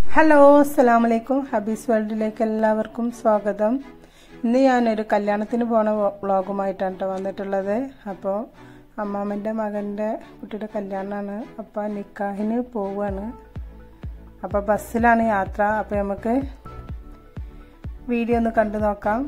hello അസ്സാം വലൈക്കും ഹബീസ് വേൾഡിലേക്ക് എല്ലാവർക്കും സ്വാഗതം ഇന്ന് ഞാനൊരു കല്യാണത്തിന് പോണ വ്ളോഗുമായിട്ടാണ് കേട്ടോ വന്നിട്ടുള്ളത് അപ്പോൾ അമ്മാമ്മൻ്റെ മകൻ്റെ കുട്ടിയുടെ കല്യാണമാണ് അപ്പോൾ നിക്കാഹിന് പോവുകയാണ് അപ്പോൾ ബസ്സിലാണ് യാത്ര അപ്പോൾ നമുക്ക് വീഡിയോ ഒന്ന് കണ്ടു നോക്കാം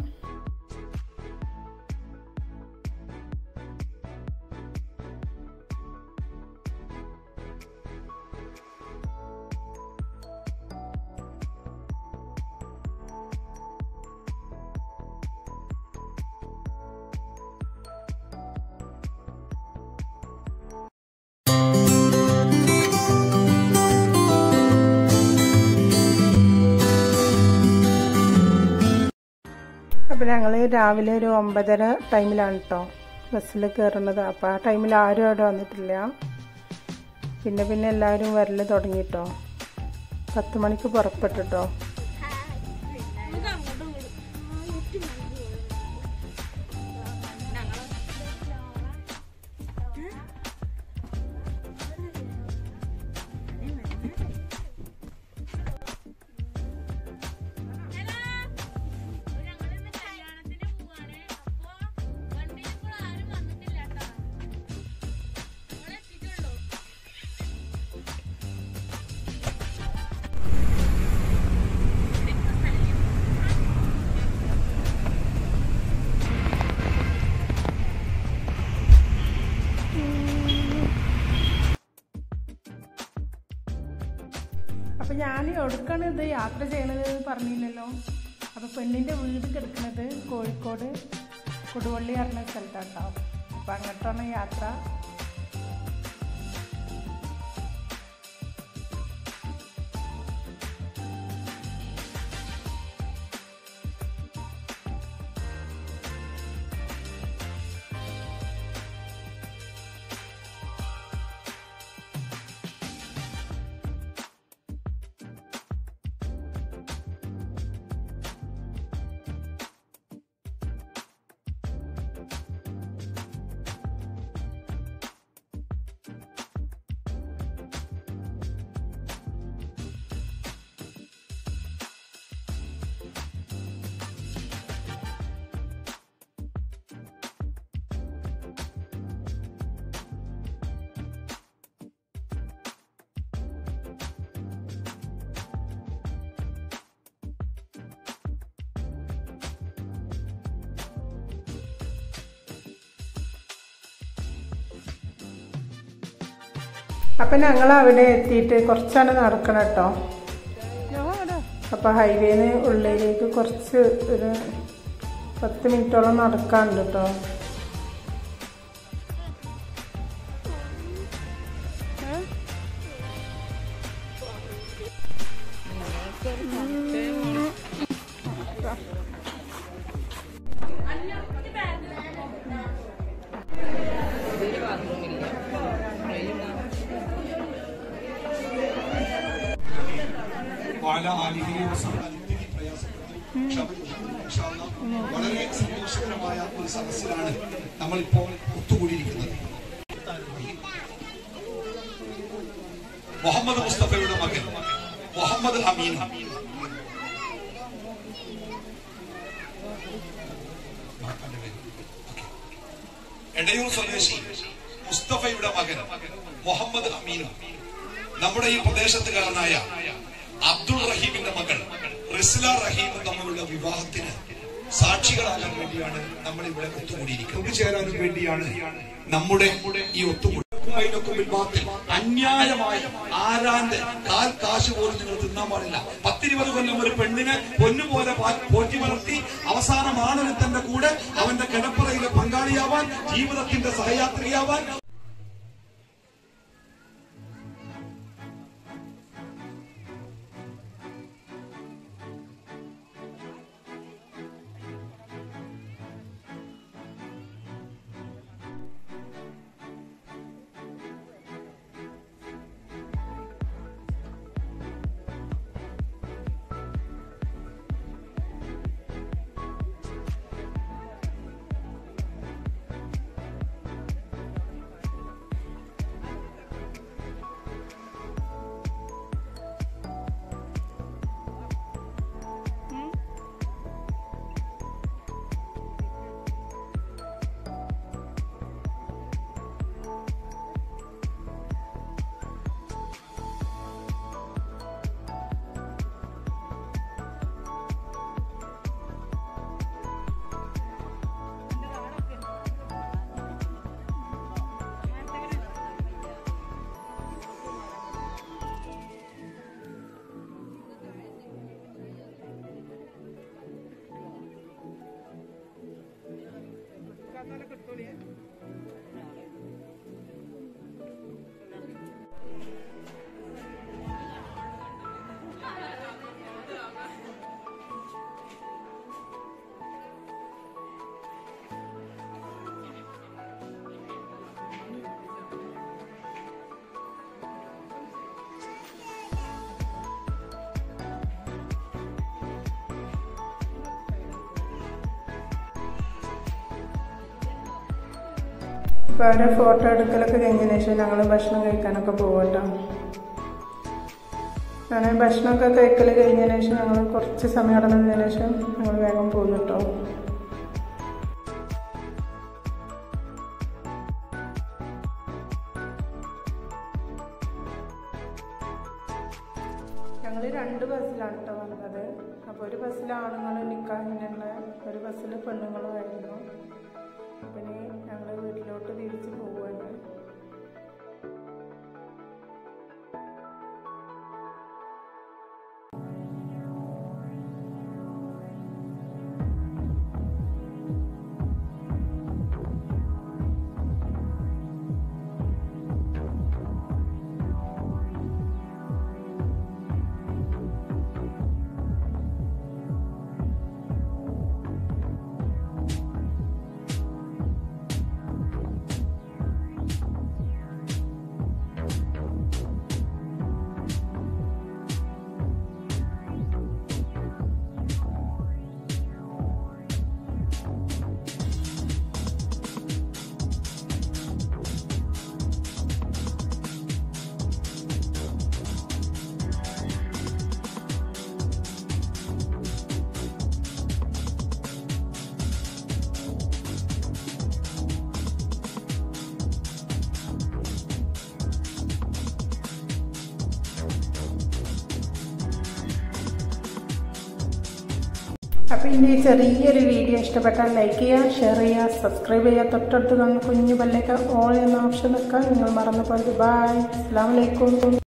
അപ്പോൾ ഞങ്ങൾ രാവിലെ ഒരു ഒമ്പതര ടൈമിലാണ് കേട്ടോ ബസ്സിൽ കയറുന്നത് അപ്പോൾ ആ ടൈമിൽ ആരും അവിടെ വന്നിട്ടില്ല പിന്നെ പിന്നെ എല്ലാവരും വരൽ തുടങ്ങിട്ടോ പത്ത് മണിക്ക് പുറപ്പെട്ടിട്ടോ അപ്പം ഞാൻ എവിടേക്കാണ് ഇത് യാത്ര ചെയ്യണത് പറഞ്ഞില്ലല്ലോ അപ്പോൾ പെണ്ണിൻ്റെ വീട് കിടക്കുന്നത് കോഴിക്കോട് കൊടുവള്ളി പറഞ്ഞ സ്ഥലത്താട്ടോ അപ്പം അങ്ങോട്ടാണ് യാത്ര അപ്പം ഞങ്ങൾ അവിടെ എത്തിയിട്ട് കുറച്ചാണ് നടക്കണം കേട്ടോ അപ്പോൾ ഹൈവേന്ന് ഉള്ളിലേക്ക് കുറച്ച് ഒരു പത്ത് മിനിറ്റോളം നടക്കാനുണ്ട് കേട്ടോ വളരെ സന്തോഷകരമായ ഒരു സദസ്സിലാണ് നമ്മളിപ്പോൾ ഒത്തുകൂടിയിരിക്കുന്നത് മുഹമ്മദ് മുസ്തഫയുടെ മകൻ മുഹമ്മദ് അമീൻ എടയൂർ സ്വദേശി മുസ്തഫയുടെ മകൻ മുഹമ്മദ് അമീൻ നമ്മുടെ ഈ പ്രദേശത്തുകാരനായ അബ്ദുൾ റഹീമിന്റെ മകൾ റിസ്ല റഹീമും തമ്മിലുള്ള വിവാഹത്തിന് സാക്ഷികളാകാൻ വേണ്ടിയാണ് നമ്മൾ ഇവിടെ ഒത്തുകൂടിയിരിക്കുന്നത് ചേരാനും വേണ്ടിയാണ് നമ്മുടെ ഈ ഒത്തുകൂടി അന്യായമായി ആരാന്റെ കാൽ കാശ് പോലും നിങ്ങൾ തിന്നാൻ പാടില്ല പത്തിരുപത് കൊല്ലം ഒരു പെണ്ണിനെ പൊന്നുപോലെ പോറ്റി വളർത്തി അവസാനം ആണൊരുത്തന്റെ കൂടെ അവന്റെ കിടപ്പറയിലെ പങ്കാളിയാവാൻ ജീവിതത്തിന്റെ സഹയാത്രിയാവാൻ ഇപ്പോൾ അവരെ ഫോട്ടോ എടുക്കലൊക്കെ കഴിഞ്ഞതിന് ശേഷം ഞങ്ങൾ ഭക്ഷണം കഴിക്കാനൊക്കെ പോകട്ടോ അങ്ങനെ ഭക്ഷണമൊക്കെ കഴിക്കൽ കഴിഞ്ഞതിന് ശേഷം ഞങ്ങൾ കുറച്ച് സമയം നടന്നതിന് ശേഷം ഞങ്ങൾ വേഗം പോകുന്നു കേട്ടോ ഞങ്ങൾ രണ്ട് ബസ്സിലാണ് കേട്ടോ വന്നത് അപ്പോൾ ഒരു ബസ്സിൽ ആണുങ്ങൾ നിൽക്കാനുള്ള ഒരു ബസ്സിൽ പെണ്ണുങ്ങളും ആയിരുന്നു പിന്നെ ഞങ്ങൾ വീട്ടിലോട്ട് തിരിച്ച് പോവുകയാണ് അപ്പോൾ ഇനി ഈ ചെറിയൊരു വീഡിയോ ഇഷ്ടപ്പെട്ടാൽ ലൈക്ക് ചെയ്യുക ഷെയർ ചെയ്യുക സബ്സ്ക്രൈബ് ചെയ്യുക തൊട്ടടുത്ത് കാണുന്ന കുഞ്ഞു പല്ലേക്ക് ഓൾ എന്ന ഓപ്ഷൻ വെക്കാൻ നിങ്ങൾ മറന്നു പോയത് ബൈ അസ്സാം വലൈക്കും